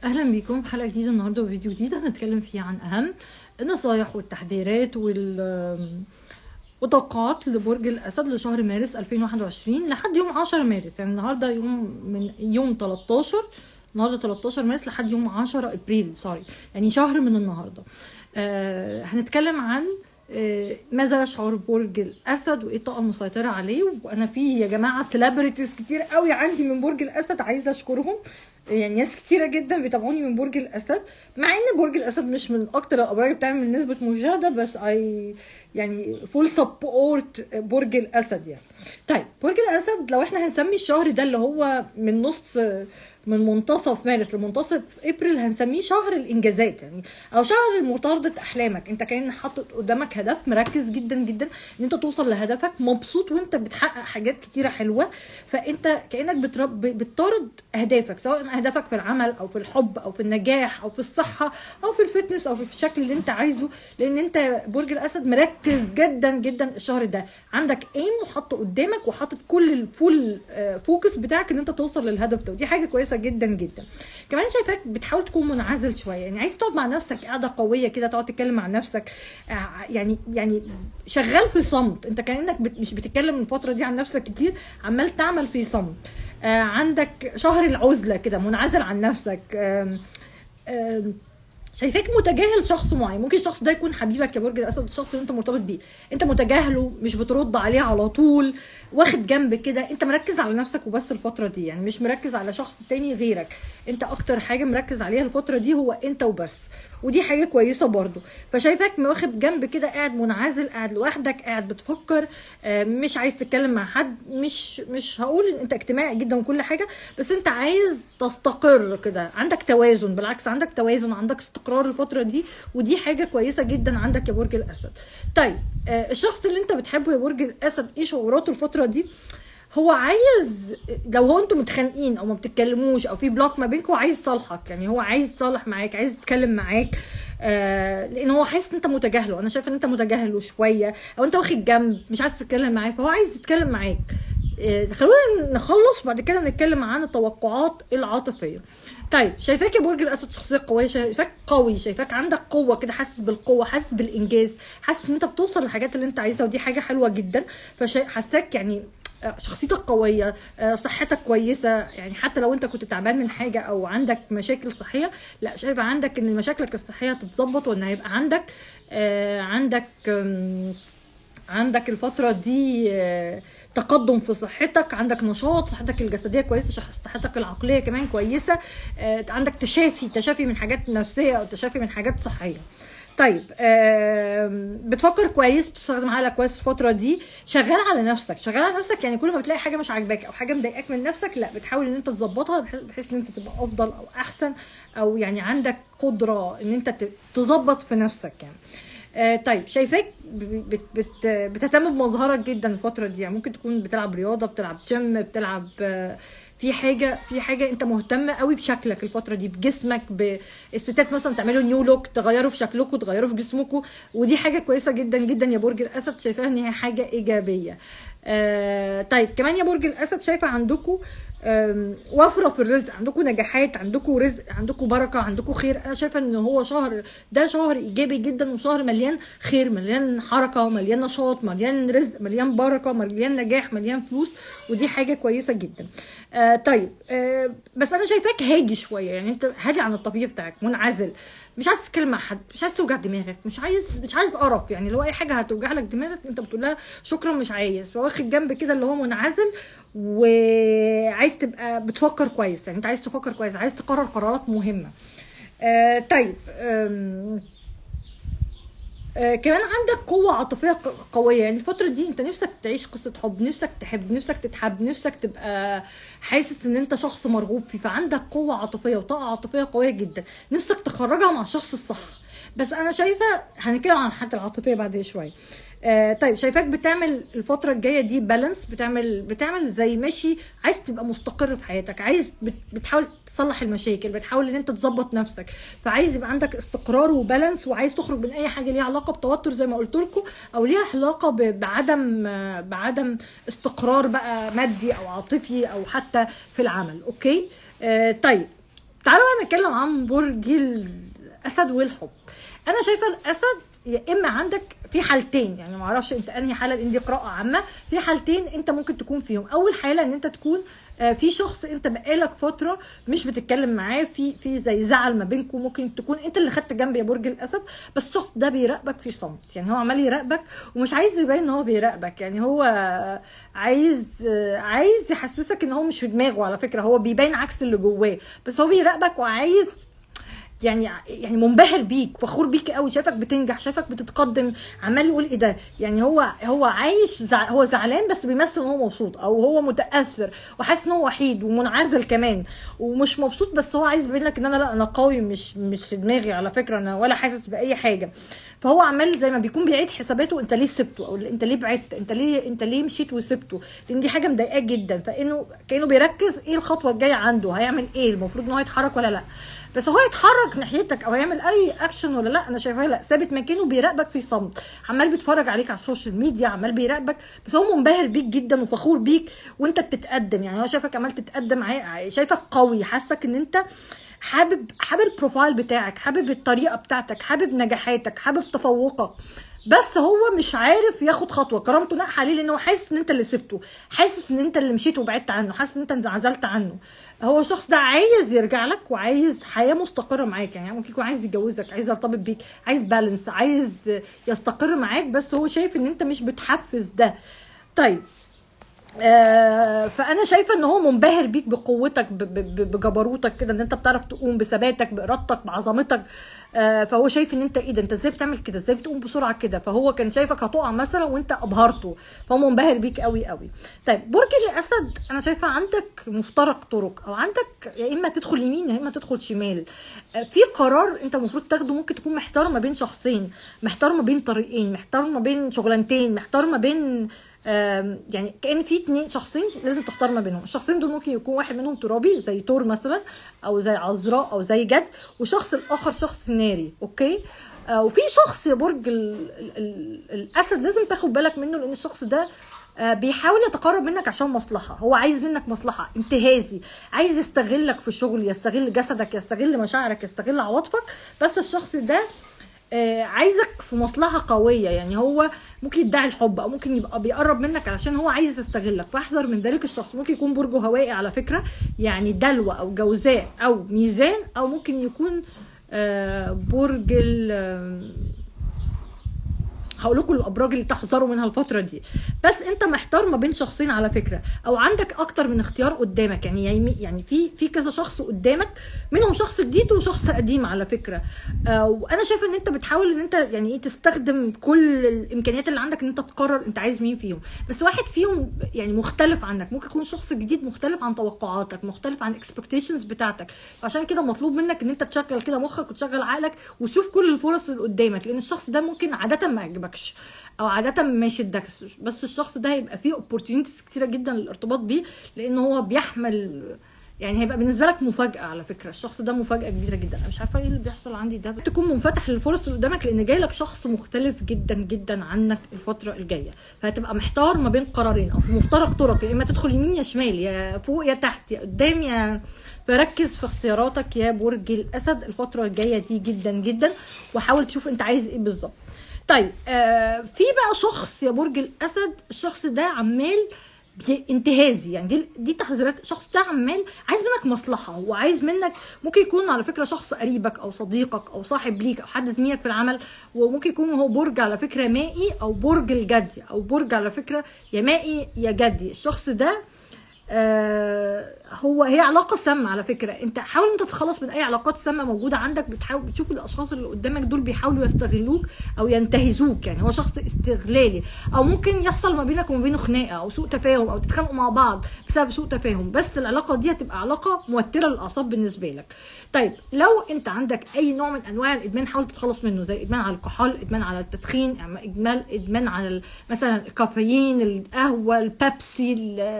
اهلا بيكم في حلقه جديده النهارده وفيديو جديد هنتكلم فيه عن اهم النصايح والتحذيرات وال وتوقعات لبرج الاسد لشهر مارس 2021 لحد يوم 10 مارس يعني النهارده يوم من يوم 13 النهارده 13 مارس لحد يوم 10 ابريل سوري يعني شهر من النهارده آه هنتكلم عن آه، ماذا يشعر برج الاسد وايه الطاقه المسيطره عليه وانا في يا جماعه سيلبرتيز كتير قوي عندي من برج الاسد عايزه اشكرهم يعني ناس كتيرة جدا بيتابعوني من برج الأسد مع إن برج الأسد مش من أكتر الأبراج بتعمل نسبة مشاهدة بس أي يعني فول سبورت برج الأسد يعني طيب برج الأسد لو إحنا هنسمي الشهر ده اللي هو من نص من منتصف مارس لمنتصف ابريل هنسميه شهر الانجازات يعني او شهر مطارده احلامك انت كان حاطط قدامك هدف مركز جدا جدا ان انت توصل لهدفك مبسوط وانت بتحقق حاجات كتيره حلوه فانت كانك بترب بتطارد اهدافك سواء اهدافك في العمل او في الحب او في النجاح او في الصحه او في الفتنس او في الشكل اللي انت عايزه لان انت برج الاسد مركز جدا جدا الشهر ده عندك ايم وحاطه قدامك وحاطط كل الفول آه، فوكس بتاعك ان انت توصل للهدف ده ودي حاجه كويسه جدا جدا كمان شايفاك بتحاول تكون منعزل شويه يعني عايز تقعد مع نفسك قاعده قويه كده تقعد تتكلم مع نفسك آه، يعني يعني شغال في صمت انت كانك بت- مش بتتكلم الفتره دي عن نفسك كتير عمال تعمل في صمت آه، عندك شهر العزله كده منعزل عن نفسك آم، آم، شايفاك متجاهل شخص معين ممكن الشخص ده يكون حبيبك يا برج الاسد الشخص اللي انت مرتبط بيه انت متجاهله مش بترد عليه على طول واخد جنب كده انت مركز على نفسك وبس الفتره دي يعني مش مركز على شخص تاني غيرك انت اكتر حاجه مركز عليها الفتره دي هو انت وبس ودي حاجه كويسه برضو فشايفاك واخد جنب كده قاعد منعزل قاعد لوحدك قاعد بتفكر آه، مش عايز تتكلم مع حد مش مش هقول ان انت اجتماعي جدا وكل حاجه بس انت عايز تستقر كده عندك توازن بالعكس عندك توازن عندك استقرار الفتره دي ودي حاجه كويسه جدا عندك يا برج الاسد طيب آه، الشخص اللي انت بتحبه يا برج الاسد ايه شعوراته الفتره دي هو عايز لو هو انتوا متخانقين او ما بتتكلموش او في بلوك ما بينكم عايز يصالحك يعني هو عايز يصالح معاك عايز يتكلم معاك آه لان هو حاسس ان انت متجاهله انا شايفه ان انت متجاهله شويه او انت واخد جنب مش عايز تتكلم معاه فهو عايز يتكلم معاك آه خلونا نخلص بعد كده نتكلم عن التوقعات العاطفيه طيب شايفاك يا برج الاسد شخصيه قويه شايفاك قوي شايفاك عندك قوه كده حاسس بالقوه حاسس بالانجاز حاسس ان انت بتوصل للحاجات اللي انت عايزها ودي حاجه حلوه جدا فحاساك يعني شخصيتك قوية آه، صحتك كويسة يعني حتى لو انت كنت تعبان من حاجة او عندك مشاكل صحية لا شايفة عندك ان مشاكلك الصحية تتظبط وان هيبقى عندك آه، عندك آم، عندك الفترة دي آه، تقدم في صحتك عندك نشاط صحتك الجسدية كويسة شخ- صحتك العقلية كمان كويسة آه، عندك تشافي تشافي من حاجات نفسية أو تشافي من حاجات صحية طيب آم، بتفكر كويس بتستخدم عقلك كويس الفترة دي شغال على نفسك شغال على نفسك يعني كل ما بتلاقي حاجة مش عاجباك أو حاجة مضايقاك من نفسك لا بتحاول إن أنت تظبطها بحيث- بحيث إن أنت تبقى أفضل أو أحسن أو يعني عندك قدرة إن أنت ت- تظبط في نفسك يعني آه طيب شايفاك ب- بت بت بتهتم بمظهرك جدا الفتره دي يعني ممكن تكون بتلعب رياضه بتلعب جيم بتلعب آه، في حاجه في حاجه انت مهتم قوي بشكلك الفتره دي بجسمك بالستات مثلا تعملوا نيو لوك تغيروا في شكلكم تغيروا في جسمكم ودي حاجه كويسه جدا جدا يا برج الاسد شايفاها ان هي حاجه ايجابيه آه طيب كمان يا برج الاسد شايفه عندكم آم، وفره في الرزق عندكم نجاحات عندكم رزق عندكم بركه عندكم خير انا شايفه ان هو شهر ده شهر ايجابي جدا وشهر مليان خير مليان حركه مليان نشاط مليان رزق مليان بركه مليان نجاح مليان فلوس ودي حاجه كويسه جدا آه طيب آه بس انا شايفاك هادي شويه يعني انت هادي عن الطبيعي بتاعك منعزل مش عايز تتكلم مع حد مش عايز توجع دماغك مش عايز مش عايز قرف يعني لو اي حاجه هتوجع لك دماغك انت بتقول لها شكرا مش عايز واخد جنب كده اللي هو منعزل وعايز تبقى بتفكر كويس يعني انت عايز تفكر كويس عايز تقرر قرارات مهمه آه طيب آم، آه كمان عندك قوة عاطفية ق- قوية يعني الفترة دي انت نفسك تعيش قصة حب نفسك تحب نفسك تتحب نفسك تبقى حاسس ان انت شخص مرغوب فيه فعندك قوة عاطفية وطاقة عاطفية قوية جدا نفسك تخرجها مع الشخص الصح بس انا شايفة هنتكلم عن الحالة العاطفية بعد شوية آه طيب شايفاك بتعمل الفترة الجاية دي بالانس بتعمل بتعمل زي ماشي عايز تبقى مستقر في حياتك عايز بت بتحاول تصلح المشاكل بتحاول ان انت تظبط نفسك فعايز يبقى عندك استقرار وبالانس وعايز تخرج من اي حاجة ليها علاقة بتوتر زي ما قلت لكم او ليها علاقة ب- بعدم آه، بعدم استقرار بقى مادي او عاطفي او حتى في العمل اوكي آه طيب تعالوا بقى نتكلم عن برج الاسد والحب انا شايفه الاسد يا اما عندك في حالتين يعني ما اعرفش انت انهي حاله لان دي قراءه عامه في حالتين انت ممكن تكون فيهم اول حاله ان انت تكون آه، في شخص انت بقالك فتره مش بتتكلم معاه في في زي زعل ما بينكم ممكن تكون انت اللي خدت جنب يا برج الاسد بس الشخص ده بيراقبك في صمت يعني هو عمال يراقبك ومش عايز يبين ان هو بيراقبك يعني هو عايز آه، عايز يحسسك ان هو مش في دماغه على فكره هو بيبين عكس اللي جواه بس هو بيراقبك وعايز يعني يعني منبهر بيك فخور بيك قوي شايفك بتنجح شايفك بتتقدم عمال يقول ايه ده يعني هو هو عايش زع هو زعلان بس بيمثل ان هو مبسوط او هو متاثر وحاسس ان هو وحيد ومنعزل كمان ومش مبسوط بس هو عايز يبين لك ان انا لا انا قوي مش مش في دماغي على فكره انا ولا حاسس باي حاجه فهو عمال زي ما بيكون بيعيد حساباته انت ليه سبته او انت ليه بعدت انت ليه انت ليه مشيت وسبته لان دي حاجه مضايقاه جدا فانه كانه بيركز ايه الخطوه الجايه عنده هيعمل ايه المفروض ان هو يتحرك ولا لا بس هو يتحرك ناحيتك او يعمل اي اكشن ولا لا انا شايفاه لا ثابت مكانه بيراقبك في صمت عمال بيتفرج عليك على السوشيال ميديا عمال بيراقبك بس هو منبهر بيك جدا وفخور بيك وانت بتتقدم يعني هو شايفك عمال تتقدم شايفك قوي حاسك ان انت حابب حابب البروفايل بتاعك حابب الطريقه بتاعتك حابب نجاحاتك حابب تفوقك بس هو مش عارف ياخد خطوه كرامته ناقحه عليه لان هو حاسس ان انت اللي سبته حاسس ان انت اللي مشيت وبعدت عنه حاسس ان انت انعزلت عنه هو الشخص ده عايز يرجع لك وعايز حياه مستقره معاك يعني ممكن يكون عايز يتجوزك عايز يرتبط بيك عايز بالانس عايز يستقر معاك بس هو شايف ان انت مش بتحفز ده طيب آه فانا شايفه ان هو منبهر بيك بقوتك بجبروتك كده ان انت بتعرف تقوم بثباتك بارادتك بعظمتك آه فهو شايف ان انت ايه ده انت ازاي بتعمل كده ازاي بتقوم بسرعه كده فهو كان شايفك هتقع مثلا وانت ابهرته فهو منبهر بيك قوي قوي طيب برج الاسد انا شايفه عندك مفترق طرق او عندك يا اما تدخل يمين يا اما تدخل شمال آه في قرار انت المفروض تاخده ممكن تكون محتار ما بين شخصين محتار ما بين طريقين محتار ما بين شغلانتين محتار ما بين يعني كان في اتنين شخصين لازم تختار ما بينهم الشخصين دول ممكن يكون واحد منهم ترابي زي تور مثلا او زي عذراء او زي جد وشخص الاخر شخص ناري اوكي آه وفي شخص برج ال ال ال الاسد لازم تاخد بالك منه لان الشخص ده آه بيحاول يتقرب منك عشان مصلحه هو عايز منك مصلحه انتهازي عايز يستغلك في الشغل يستغل جسدك يستغل مشاعرك يستغل عواطفك بس الشخص ده آه عايزك في مصلحه قويه يعني هو ممكن يدعي الحب او ممكن يبقى بيقرب منك علشان هو عايز يستغلك فاحذر من ذلك الشخص ممكن يكون برجه هوائي على فكره يعني دلو او جوزاء او ميزان او ممكن يكون آه برج هقول لكم الابراج اللي تحذروا منها الفتره دي بس انت محتار ما بين شخصين على فكره او عندك اكتر من اختيار قدامك يعني يعني في في كذا شخص قدامك منهم شخص جديد وشخص قديم على فكره آه وانا شايفه ان انت بتحاول ان انت يعني ايه تستخدم كل الامكانيات اللي عندك ان انت تقرر انت عايز مين فيهم بس واحد فيهم يعني مختلف عنك ممكن يكون شخص جديد مختلف عن توقعاتك مختلف عن اكسبكتيشنز بتاعتك فعشان كده مطلوب منك ان انت تشغل كده مخك وتشغل عقلك وتشوف كل الفرص اللي قدامك لان الشخص ده ممكن عاده ما يعجبك يعجبكش او عاده ما يشدكش بس الشخص ده هيبقى فيه اوبورتيونيتيز كتيره جدا للارتباط بيه لان هو بيحمل يعني هيبقى بالنسبه لك مفاجاه على فكره الشخص ده مفاجاه كبيره جدا انا مش عارفه ايه اللي بيحصل عندي ده تكون منفتح للفرص اللي قدامك لان جاي لك شخص مختلف جدا جدا عنك الفتره الجايه فهتبقى محتار ما بين قرارين او في مفترق طرق يا اما تدخل يمين يا شمال يا فوق يا تحت يا قدام يا فركز في اختياراتك يا برج الاسد الفتره الجايه دي جدا جدا وحاول تشوف انت عايز ايه بالظبط طيب آه في بقى شخص يا برج الاسد الشخص ده عمال انتهازي يعني دي دي تحذيرات الشخص ده عمال عايز منك مصلحه وعايز منك ممكن يكون على فكره شخص قريبك او صديقك او صاحب ليك او حد زميلك في العمل وممكن يكون هو برج على فكره مائي او برج الجدي او برج على فكره يا مائي يا جدي الشخص ده آه هو هي علاقه سامه على فكره انت حاول انت تتخلص من اي علاقات سامه موجوده عندك بتحاول بتشوف الاشخاص اللي قدامك دول بيحاولوا يستغلوك او ينتهزوك يعني هو شخص استغلالي او ممكن يحصل ما بينك وما بينه خناقه او سوء تفاهم او تتخانقوا مع بعض بسبب سوء تفاهم بس العلاقه دي هتبقى علاقه موتره للاعصاب بالنسبه لك طيب لو انت عندك اي نوع من انواع الادمان حاول تتخلص منه زي ادمان على الكحول ادمان على التدخين ادمان ادمان على مثلا الكافيين القهوه البيبسي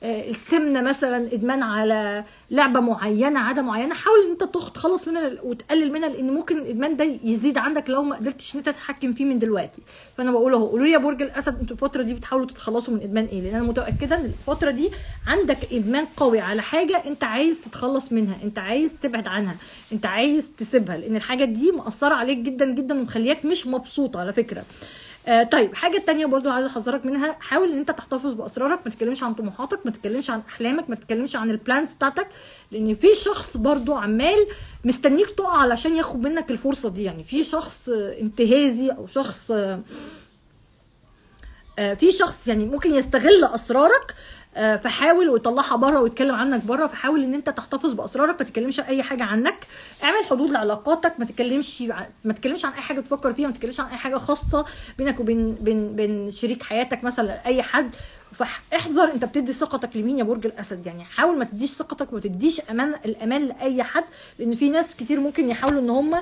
آه، السمنه مثلا ادمان على لعبه معينه عاده معينه حاول ان انت تخ- تخلص منها وتقلل منها لان ممكن الادمان ده يزيد عندك لو ما قدرتش ان انت تتحكم فيه من دلوقتي فانا بقول اهو قولوا لي يا برج الاسد انتوا الفتره دي بتحاولوا تتخلصوا من ادمان ايه لان انا متاكده ان الفتره دي عندك ادمان قوي على حاجه انت عايز تتخلص منها انت عايز تبعد عنها انت عايز تسيبها لان الحاجه دي مأثره عليك جدا جدا ومخلياك مش مبسوط على فكره آه طيب حاجه تانية برضو عايزه احذرك منها حاول ان انت تحتفظ باسرارك ما تتكلمش عن طموحاتك ما تتكلمش عن احلامك ما تتكلمش عن البلانز بتاعتك لان في شخص برضو عمال مستنيك تقع علشان ياخد منك الفرصه دي يعني في شخص آه، انتهازي او شخص آه، آه، في شخص يعني ممكن يستغل اسرارك آه، فحاول ويطلعها بره ويتكلم عنك بره فحاول ان انت تحتفظ باسرارك ما تتكلمش اي حاجه عنك اعمل حدود لعلاقاتك ما تتكلمش ع- ما تتكلمش عن اي حاجه بتفكر فيها ما تتكلمش عن اي حاجه خاصه بينك وبين بين بين شريك حياتك مثلا اي حد فاحذر انت بتدي ثقتك لمين يا برج الاسد يعني حاول ما تديش ثقتك وما تديش امان الامان لاي حد لان في ناس كتير ممكن يحاولوا ان هم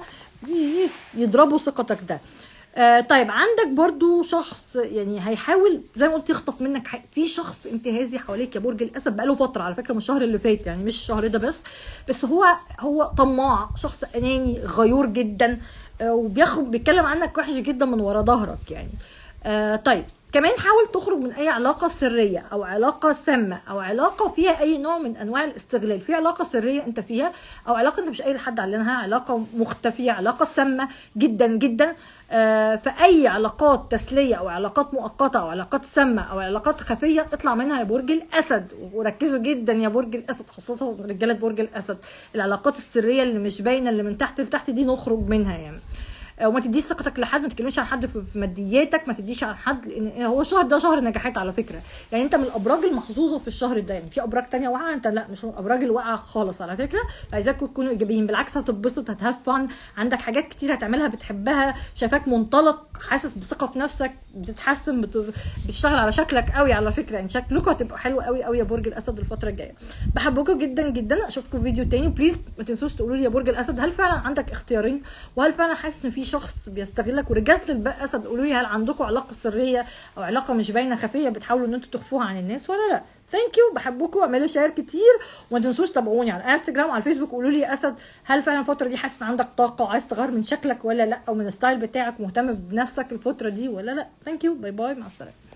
يضربوا ثقتك ده آه طيب عندك برضو شخص يعني هيحاول زي ما قلت يخطف منك حق. في شخص انتهازي حواليك يا برج الاسد بقاله فتره على فكره من الشهر اللي فات يعني مش الشهر ده بس بس هو هو طماع شخص اناني غيور جدا آه وبياخد بيتكلم عنك وحش جدا من ورا ظهرك يعني آه طيب كمان حاول تخرج من اي علاقه سريه او علاقه سامه او علاقه فيها اي نوع من انواع الاستغلال في علاقه سريه انت فيها او علاقه انت مش قايل لحد عنها علاقه مختفيه علاقه سامه جدا جدا آه، فاي علاقات تسليه او علاقات مؤقته او علاقات سامه او علاقات خفيه اطلع منها يا برج الاسد وركزوا جدا يا برج الاسد خاصه رجاله برج الاسد العلاقات السريه اللي مش باينه اللي من تحت لتحت دي نخرج منها يعني آه، وما تديش ثقتك لحد ما تتكلمش عن حد في في مادياتك ما تديش عن حد لان هو الشهر ده شهر نجاحات على فكره يعني انت من الابراج المحظوظه في الشهر ده يعني في ابراج تانية واقعه انت لا مش من الابراج اللي واقعه خالص على فكره فعايزاكم تكونوا ايجابيين بالعكس هتتبسط هتهفن عندك حاجات كتير هتعملها بتحبها شايفاك منطلق حاسس بثقه في نفسك بتتحسن بت... بتشتغل على شكلك قوي على فكره يعني شكلكم هتبقى حلو قوي قوي يا برج الاسد الفتره الجايه بحبكم جدا جدا اشوفكم في فيديو تاني بليز ما تنسوش تقولوا لي يا برج الاسد هل فعلا عندك اختيارين وهل فعلا حاسس ان في شخص بيستغلك ورجاله الاسد قولوا لي هل عندكم علاقه سريه او علاقه مش باينه خفيه بتحاولوا ان انتوا تخفوها عن الناس ولا لا ثانك يو بحبكم واعملوا شير كتير وما تنسوش تابعوني على انستجرام وعلى الفيسبوك قولوا لي يا اسد هل فعلا الفتره دي حاسس ان عندك طاقه وعايز تغير من شكلك ولا لا او من الستايل بتاعك مهتم بنفسك الفتره دي ولا لا ثانك يو باي باي مع السلامه